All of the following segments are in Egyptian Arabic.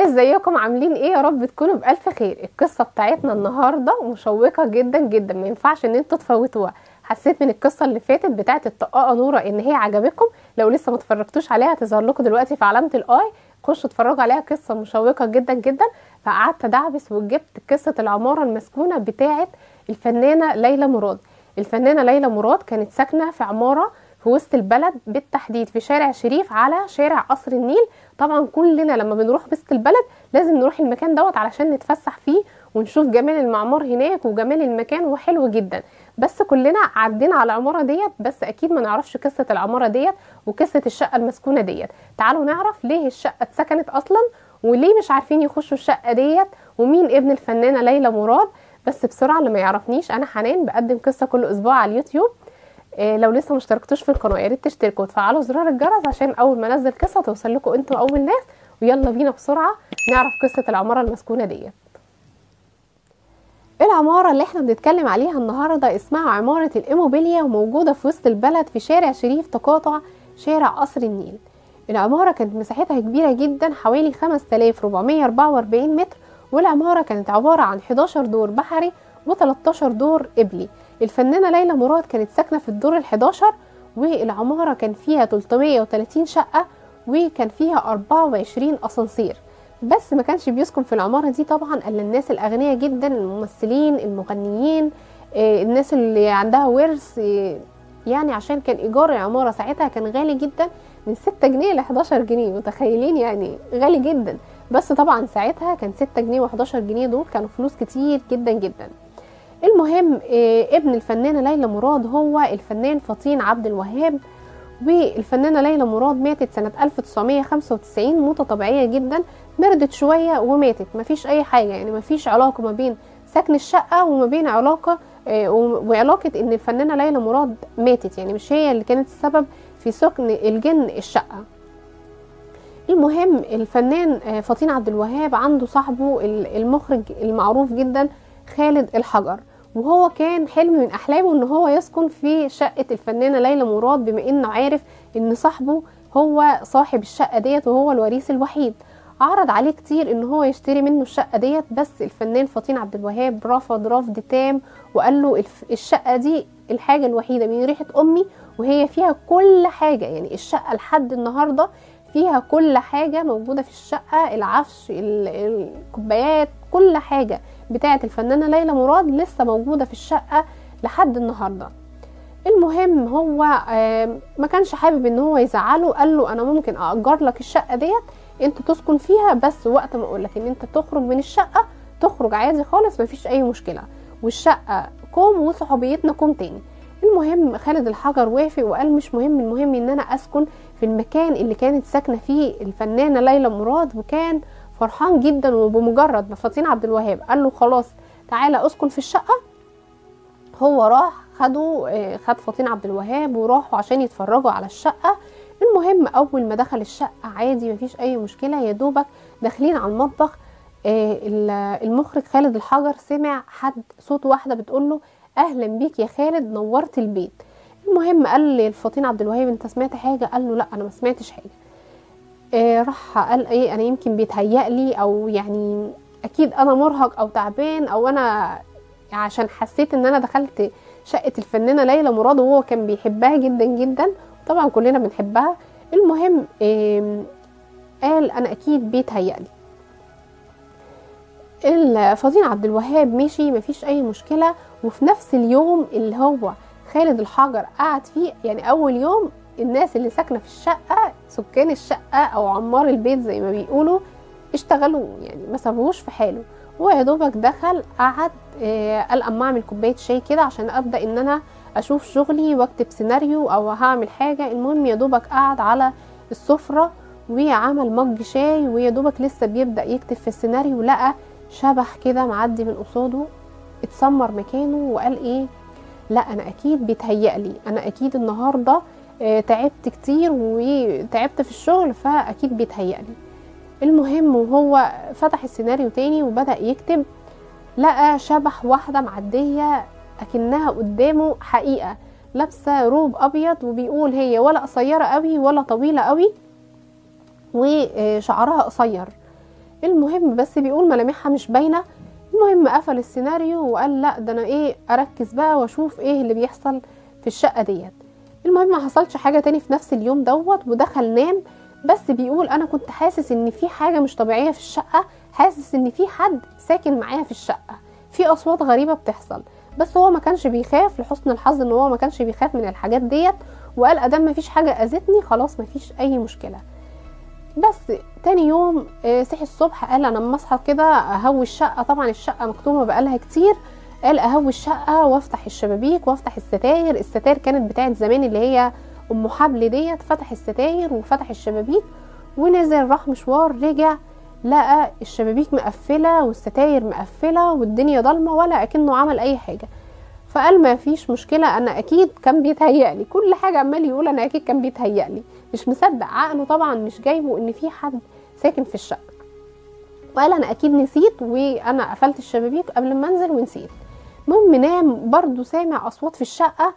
ازيكم عاملين ايه يا رب تكونوا بالف خير القصه بتاعتنا النهارده مشوقه جدا جدا ما ينفعش ان انتوا تفوتوها حسيت من القصه اللي فاتت بتاعه الطاقه نوره ان هي عجبتكم لو لسه ما اتفرجتوش عليها هتظهر لكم دلوقتي في علامه الاي خشوا اتفرجوا عليها قصه مشوقه جدا جدا فقعدت ادعبس وجبت قصه العماره المسكونه بتاعه الفنانه ليلى مراد الفنانه ليلى مراد كانت ساكنه في عماره في وسط البلد بالتحديد في شارع شريف على شارع قصر النيل طبعا كلنا لما بنروح وسط البلد لازم نروح المكان دوت علشان نتفسح فيه ونشوف جمال المعمار هناك وجمال المكان وحلو جدا بس كلنا عدينا على العماره ديت بس اكيد ما نعرفش قصه العماره ديت وقصه الشقه المسكونه ديت تعالوا نعرف ليه الشقه اتسكنت اصلا وليه مش عارفين يخشوا الشقه ديت ومين ابن الفنانه ليلى مراد بس بسرعه اللي ما يعرفنيش انا حنان بقدم قصه كل اسبوع على اليوتيوب إيه لو لسه مشتركتوش في القناه يا ريت تشتركوا وتفعلوا زرار الجرس عشان اول ما انزل قصه توصل لكم انتوا اول ناس ويلا بينا بسرعه نعرف قصه العماره المسكونه ديت العمارة اللي احنا بنتكلم عليها النهاردة اسمها عمارة الإيموبيليا وموجودة في وسط البلد في شارع شريف تقاطع شارع قصر النيل العمارة كانت مساحتها كبيرة جدا حوالي 5444 متر والعمارة كانت عبارة عن 11 دور بحري و13 دور قبلي الفنانة ليلى مراد كانت ساكنة في الدور ال11 والعمارة كان فيها 330 شقة وكان فيها 24 أسانسير بس ما كانش بيسكن في العمارة دي طبعا إلا الناس الأغنياء جدا الممثلين المغنيين آه، الناس اللي عندها ورث آه، يعني عشان كان إيجار العمارة ساعتها كان غالي جدا من 6 جنيه ل 11 جنيه متخيلين يعني غالي جدا بس طبعا ساعتها كان 6 جنيه و11 جنيه دول كانوا فلوس كتير جدا جدا المهم آه، ابن الفنانة ليلى مراد هو الفنان فطين عبد الوهاب والفنانة ليلى مراد ماتت سنة 1995 موتة طبيعية جدا مردت شوية وماتت مفيش أي حاجة يعني مفيش علاقة ما بين سكن الشقة وما بين علاقة آه، وعلاقة إن الفنانة ليلى مراد ماتت يعني مش هي اللي كانت السبب في سكن الجن الشقة المهم الفنان آه، فطين عبد الوهاب عنده صاحبه المخرج المعروف جدا خالد الحجر وهو كان حلم من احلامه ان هو يسكن في شقه الفنانه ليلى مراد بما انه عارف ان صاحبه هو صاحب الشقه ديت وهو الوريث الوحيد عرض عليه كتير ان هو يشتري منه الشقه ديت بس الفنان فطين عبد الوهاب رفض رفض تام وقال له الف- الشقه دي الحاجه الوحيده من ريحه امي وهي فيها كل حاجه يعني الشقه لحد النهارده فيها كل حاجه موجوده في الشقه العفش ال- الكوبايات كل حاجه بتاعه الفنانه ليلى مراد لسه موجوده في الشقه لحد النهارده المهم هو آم، ما كانش حابب ان هو يزعله قال له انا ممكن اجر لك الشقه ديت انت تسكن فيها بس وقت ما اقول لك ان انت تخرج من الشقه تخرج عادي خالص مفيش اي مشكله والشقه كوم وصحوبيتنا كوم تاني المهم خالد الحجر وافق وقال مش مهم المهم ان انا اسكن في المكان اللي كانت ساكنه فيه الفنانه ليلى مراد وكان فرحان جدا وبمجرد ما فطين عبد الوهاب قال له خلاص تعالى اسكن في الشقه هو راح خدوا آه، خد فطين عبد الوهاب وراحوا عشان يتفرجوا على الشقه المهم اول ما دخل الشقه عادي مفيش اي مشكله يا دوبك داخلين على المطبخ آه، ال- المخرج خالد الحجر سمع حد صوت واحده بتقول له اهلا بيك يا خالد نورت البيت المهم قال للفطين عبد الوهاب انت سمعت حاجه قال له لا انا ما سمعتش حاجه آه، راح قال ايه انا يمكن بيتهيأ لي او يعني اكيد انا مرهق او تعبان او انا عشان حسيت ان انا دخلت شقه الفنانه ليلى مراد وهو كان بيحبها جدا جدا طبعا كلنا بنحبها المهم آم، قال انا اكيد بيتهيأ لي الفضيل عبد الوهاب مشي مفيش اي مشكله وفي نفس اليوم اللي هو خالد الحجر قعد فيه يعني اول يوم الناس اللي ساكنه في الشقه سكان الشقه او عمار البيت زي ما بيقولوا اشتغلوا يعني ما سابوهوش في حاله هو يا دوبك دخل قعد آه، قال اما اعمل كوبايه شاي كده عشان ابدا ان انا اشوف شغلي واكتب سيناريو او هعمل حاجه المهم يا دوبك قعد على السفره وعمل مج شاي ويا دوبك لسه بيبدا يكتب في السيناريو لقى شبح كده معدي من قصاده اتسمر مكانه وقال ايه لا انا اكيد بيتهيألي انا اكيد النهارده آه، تعبت كتير وتعبت في الشغل فاكيد بيتهيألي المهم وهو فتح السيناريو تاني وبدأ يكتب لقى شبح واحدة معدية أكنها قدامه حقيقة لابسة روب أبيض وبيقول هي ولا قصيرة قوي ولا طويلة قوي وشعرها قصير المهم بس بيقول ملامحها مش باينه المهم قفل السيناريو وقال لا ده انا ايه اركز بقى واشوف ايه اللي بيحصل في الشقه ديت المهم ما حصلش حاجه تاني في نفس اليوم دوت ودخل نام بس بيقول انا كنت حاسس ان في حاجه مش طبيعيه في الشقه حاسس ان في حد ساكن معايا في الشقه في اصوات غريبه بتحصل بس هو ما كانش بيخاف لحسن الحظ ان هو ما كانش بيخاف من الحاجات ديت وقال ادام ما فيش حاجه اذتني خلاص ما فيش اي مشكله بس تاني يوم آه، صحي الصبح قال انا اما اصحى كده اهوي الشقه طبعا الشقه مكتومه بقالها كتير قال اهوي الشقه وافتح الشبابيك وافتح الستاير الستاير كانت بتاعت زمان اللي هي ام حبل ديت فتح الستاير وفتح الشبابيك ونزل راح مشوار رجع لقى الشبابيك مقفله والستاير مقفله والدنيا ضلمه ولا اكنه عمل اي حاجه فقال ما فيش مشكله انا اكيد كان بيتهيألي كل حاجه عمال يقول انا اكيد كان بيتهيألي مش مصدق عقله طبعا مش جايبه ان في حد ساكن في الشقه وقال انا اكيد نسيت وانا قفلت الشبابيك قبل ما انزل ونسيت المهم نام برضو سامع اصوات في الشقه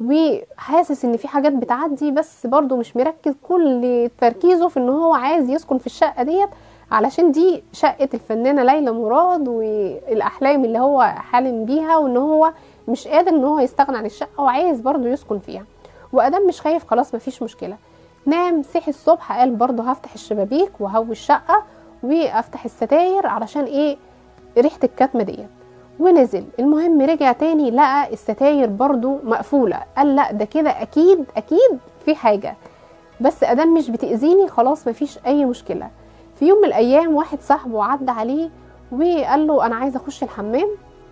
وحاسس ان في حاجات بتعدي بس برضو مش مركز كل تركيزه في ان هو عايز يسكن في الشقه ديت علشان دي شقه الفنانه ليلى مراد والاحلام اللي هو حالم بيها وان هو مش قادر ان هو يستغنى عن الشقه وعايز برضو يسكن فيها وادام مش خايف خلاص مفيش مشكله نام صحي الصبح قال برضو هفتح الشبابيك وهوي الشقه وافتح الستاير علشان ايه ريحه الكتمه ديت ونزل المهم رجع تاني لقى الستاير برضو مقفولة قال لا ده كده أكيد أكيد في حاجة بس أدام مش بتأذيني خلاص مفيش أي مشكلة في يوم من الأيام واحد صاحبه عدى عليه وقال له أنا عايز أخش الحمام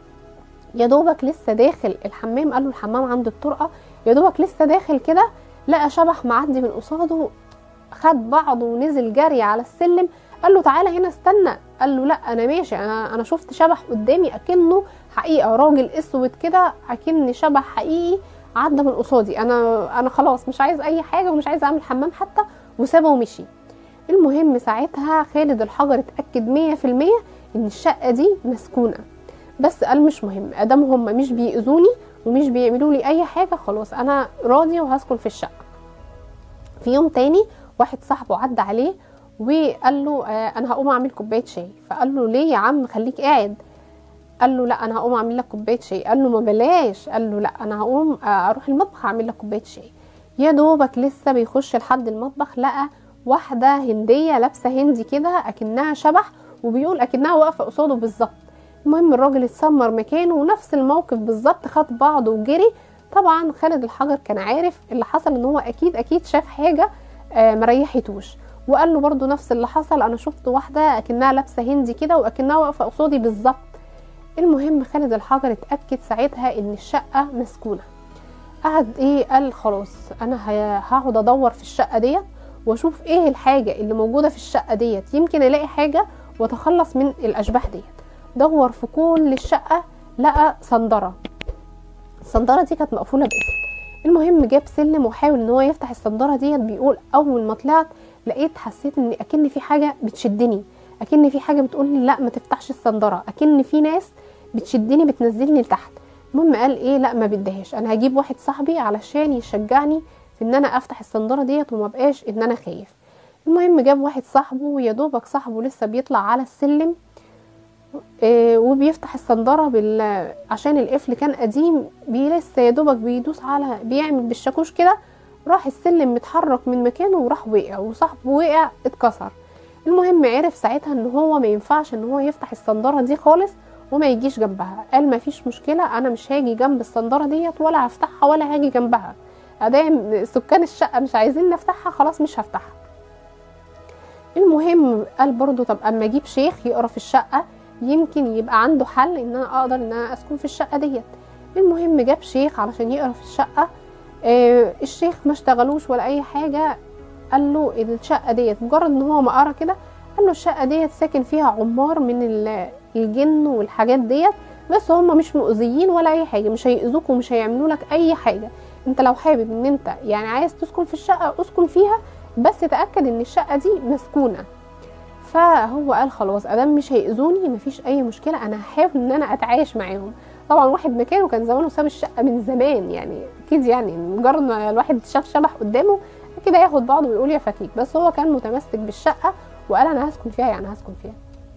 يا دوبك لسه داخل الحمام قال له الحمام عند الطرقة يا دوبك لسه داخل كده لقى شبح معدي من قصاده خد بعضه ونزل جري على السلم قال له تعالى هنا استنى قال له لا انا ماشي انا انا شفت شبح قدامي اكنه حقيقه راجل اسود كده اكن شبح حقيقي عدى من قصادي انا انا خلاص مش عايز اي حاجه ومش عايز اعمل حمام حتى وسابه ومشي المهم ساعتها خالد الحجر اتاكد مية في المية ان الشقه دي مسكونه بس قال مش مهم ادام هم مش بيأذوني ومش بيعملوا لي اي حاجه خلاص انا راضي وهسكن في الشقه في يوم تاني واحد صاحبه عدى عليه وقال له آه انا هقوم اعمل كوبايه شاي فقال له ليه يا عم خليك قاعد قال له لا انا هقوم اعمل لك كوبايه شاي قال له ما بلاش قال له لا انا هقوم آه اروح المطبخ اعمل لك كوبايه شاي يا دوبك لسه بيخش لحد المطبخ لقى واحده هنديه لابسه هندي كده اكنها شبح وبيقول اكنها واقفه قصاده بالظبط المهم الراجل اتسمر مكانه ونفس الموقف بالظبط خد بعضه وجري طبعا خالد الحجر كان عارف اللي حصل ان هو اكيد اكيد شاف حاجه آه مريحتوش وقال له برضو نفس اللي حصل انا شفت واحده اكنها لابسه هندي كده واكنها واقفه قصادي بالظبط المهم خالد الحجر اتاكد ساعتها ان الشقه مسكونه قعد ايه قال خلاص انا هقعد ادور في الشقه ديت واشوف ايه الحاجه اللي موجوده في الشقه ديت يمكن الاقي حاجه واتخلص من الاشباح ديت دور في كل الشقه لقى صندره الصندره دي كانت مقفوله بقفل المهم جاب سلم وحاول ان هو يفتح الصندره ديت بيقول اول ما طلعت لقيت حسيت ان اكن في حاجه بتشدني اكن في حاجه بتقول لي لا ما تفتحش الصندره اكن في ناس بتشدني بتنزلني لتحت المهم قال ايه لا ما بدهاش انا هجيب واحد صاحبي علشان يشجعني في ان انا افتح الصندره ديت وما بقاش ان انا خايف المهم جاب واحد صاحبه يا دوبك صاحبه لسه بيطلع على السلم إيه وبيفتح الصندره بال... عشان القفل كان قديم بي لسه يا دوبك بيدوس على بيعمل بالشاكوش كده راح السلم متحرك من مكانه وراح وقع وصاحبه وقع اتكسر المهم عرف ساعتها ان هو ما ينفعش ان هو يفتح الصندره دي خالص وما يجيش جنبها قال ما فيش مشكله انا مش هاجي جنب الصندره ديت ولا هفتحها ولا هاجي جنبها ادام سكان الشقه مش عايزين نفتحها خلاص مش هفتحها المهم قال برضو طب اما اجيب شيخ يقرا في الشقه يمكن يبقى عنده حل ان انا اقدر ان انا اسكن في الشقه ديت المهم جاب شيخ علشان يقرا في الشقه آه الشيخ ما اشتغلوش ولا اي حاجه قال له الشقه ديت مجرد ان هو ما قرا كده قال له الشقه ديت ساكن فيها عمار من الجن والحاجات ديت بس هم مش مؤذيين ولا اي حاجه مش هيأذوك ومش هيعملوا لك اي حاجه انت لو حابب ان انت يعني عايز تسكن في الشقه اسكن فيها بس تاكد ان الشقه دي مسكونه فهو قال خلاص ادام مش هيأذوني مفيش اي مشكله انا هحاول ان انا اتعايش معاهم طبعا واحد مكانه كان زمانه ساب الشقه من زمان يعني اكيد يعني مجرد ما الواحد شاف شبح قدامه كده ياخد بعضه ويقول يا فتيك بس هو كان متمسك بالشقه وقال انا هسكن فيها يعني هسكن فيها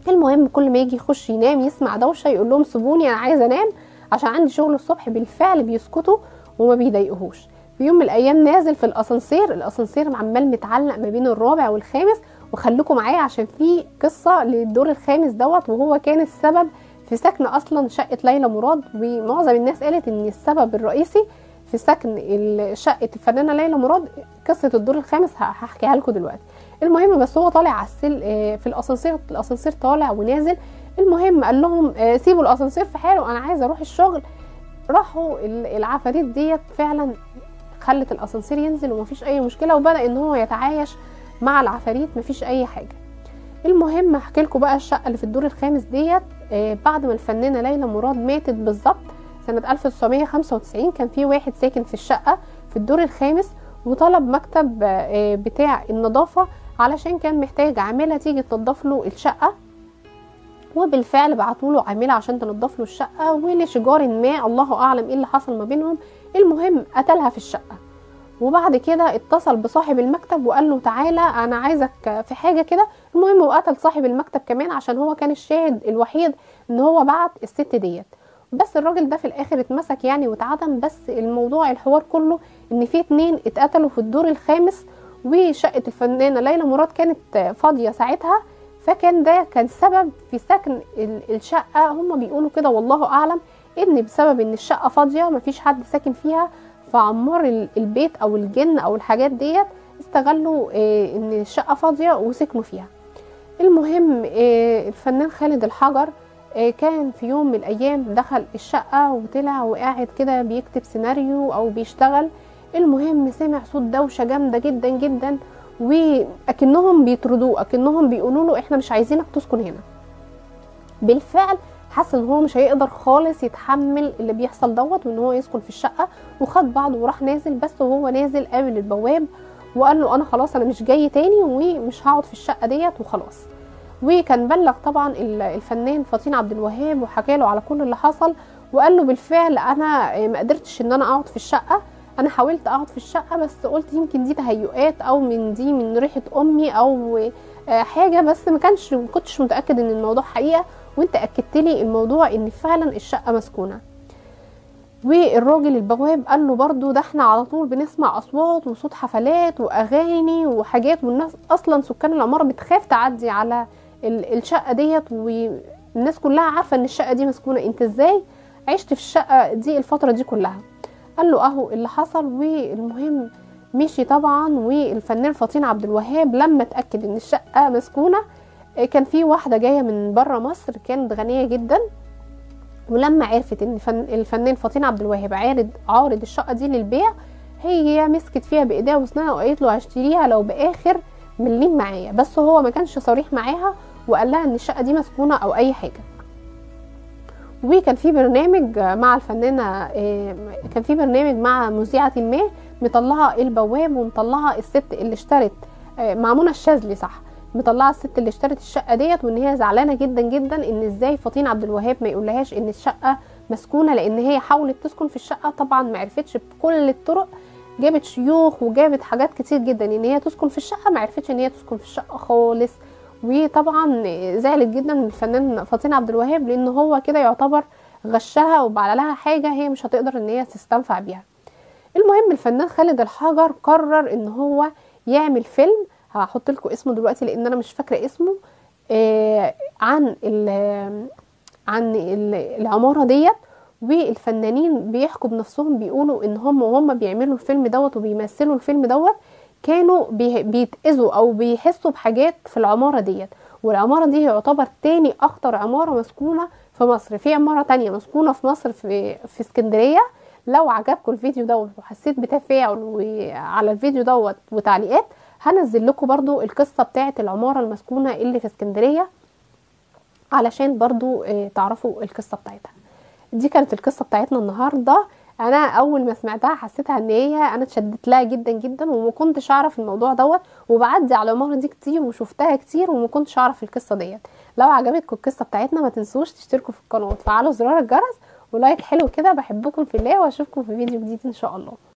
المهم كل ما يجي يخش ينام يسمع دوشه يقول لهم سيبوني انا عايز انام عشان عندي شغل الصبح بالفعل بيسكتوا وما بيضايقوهوش في يوم من الايام نازل في الاسانسير الاسانسير عمال متعلق ما بين الرابع والخامس وخليكم معايا عشان في قصه للدور الخامس دوت وهو كان السبب في سكن اصلا شقه ليلى مراد ومعظم الناس قالت ان السبب الرئيسي في سكن شقه الفنانه ليلى مراد قصه الدور الخامس هحكيها لكم دلوقتي المهم بس هو طالع على السل في الاسانسير الاسانسير طالع ونازل المهم قال لهم سيبوا الاسانسير في حاله انا عايزه اروح الشغل راحوا العفاريت ديت فعلا خلت الاسانسير ينزل ومفيش اي مشكله وبدا ان هو يتعايش مع العفاريت مفيش اي حاجه المهم احكي لكم بقى الشقه اللي في الدور الخامس ديت بعد ما الفنانه ليلى مراد ماتت بالظبط سنه 1995 كان في واحد ساكن في الشقه في الدور الخامس وطلب مكتب بتاع النظافه علشان كان محتاج عامله تيجي تنظف له الشقه وبالفعل بعتوا له عامله عشان تنظف له الشقه ولشجار ما الله اعلم ايه اللي حصل ما بينهم المهم قتلها في الشقه وبعد كده اتصل بصاحب المكتب وقال له تعالى انا عايزك في حاجه كده المهم وقتل صاحب المكتب كمان عشان هو كان الشاهد الوحيد ان هو بعت الست ديت بس الراجل ده في الاخر اتمسك يعني واتعدم بس الموضوع الحوار كله ان في اتنين اتقتلوا في الدور الخامس وشقه الفنانه ليلى مراد كانت فاضيه ساعتها فكان ده كان سبب في سكن الشقه هم بيقولوا كده والله اعلم ان بسبب ان الشقه فاضيه مفيش حد ساكن فيها فعمار البيت او الجن او الحاجات ديت استغلوا ان الشقه فاضيه وسكنوا فيها المهم الفنان خالد الحجر كان في يوم من الايام دخل الشقه وطلع وقاعد كده بيكتب سيناريو او بيشتغل المهم سمع صوت دوشه جامده جدا جدا واكنهم بيطردوه اكنهم بيقولوا له احنا مش عايزينك تسكن هنا بالفعل حس ان هو مش هيقدر خالص يتحمل اللي بيحصل دوت وان هو يسكن في الشقه وخد بعضه وراح نازل بس وهو نازل قابل البواب وقال له انا خلاص انا مش جاي تاني ومش هقعد في الشقه ديت وخلاص وكان بلغ طبعا الفنان فطين عبد الوهاب وحكى له على كل اللي حصل وقال له بالفعل انا ما قدرتش ان انا اقعد في الشقه انا حاولت اقعد في الشقه بس قلت يمكن دي تهيؤات او من دي من ريحه امي او حاجه بس ما كانش ما كنتش متاكد ان الموضوع حقيقه وانت اكدت لي الموضوع ان فعلا الشقه مسكونه والراجل البواب قال له برضو ده احنا على طول بنسمع اصوات وصوت حفلات واغاني وحاجات والناس اصلا سكان العماره بتخاف تعدي على الشقه ديت والناس كلها عارفه ان الشقه دي مسكونه انت ازاي عشت في الشقه دي الفتره دي كلها قال له اهو اللي حصل والمهم مشي طبعا والفنان فطين عبد الوهاب لما اتاكد ان الشقه مسكونه كان في واحده جايه من بره مصر كانت غنيه جدا ولما عرفت ان الفنان فطين عبد الوهاب عارض عارض الشقه دي للبيع هي مسكت فيها بايديها واسنانها وقالت له هشتريها لو باخر مليم معايا بس هو ما كانش صريح معاها وقال لها ان الشقه دي مسكونه او اي حاجه وكان في برنامج مع الفنانه كان في برنامج مع مذيعه ما مطلعه البواب ومطلعه الست اللي اشترت مع منى الشاذلي صح مطلعه الست اللي اشترت الشقه ديت وان هي زعلانه جدا جدا ان ازاي فطين عبد الوهاب ما يقولهاش ان الشقه مسكونه لان هي حاولت تسكن في الشقه طبعا ما عرفتش بكل الطرق جابت شيوخ وجابت حاجات كتير جدا ان هي تسكن في الشقه ما عرفتش ان هي تسكن في الشقه خالص وطبعا زعلت جدا من الفنان فطين عبد الوهاب لان هو كده يعتبر غشها وبعل لها حاجه هي مش هتقدر ان هي تستنفع بيها المهم الفنان خالد الحجر قرر ان هو يعمل فيلم هحط لكم اسمه دلوقتي لان انا مش فاكره اسمه آه عن ال عن ال العماره ديت والفنانين بيحكوا بنفسهم بيقولوا ان هم وهم بيعملوا الفيلم دوت وبيمثلوا الفيلم دوت كانوا بيتأذوا او بيحسوا بحاجات في العماره ديت والعماره دي يعتبر تاني اخطر عماره مسكونه في مصر في عماره تانية مسكونه في مصر في في اسكندريه لو عجبكم الفيديو دوت وحسيت بتفاعل على الفيديو دوت وتعليقات هنزل لكم برضو القصة بتاعة العمارة المسكونة اللي في اسكندرية علشان برضو تعرفوا القصة بتاعتها دي كانت القصة بتاعتنا النهاردة انا اول ما سمعتها حسيتها ان هي انا اتشدت لها جدا جدا وما كنتش اعرف الموضوع دوت وبعدي على العمارة دي كتير وشفتها كتير وما كنتش اعرف القصة ديت لو عجبتكم القصة بتاعتنا ما تنسوش تشتركوا في القناة وتفعلوا زرار الجرس ولايك حلو كده بحبكم في الله واشوفكم في فيديو جديد ان شاء الله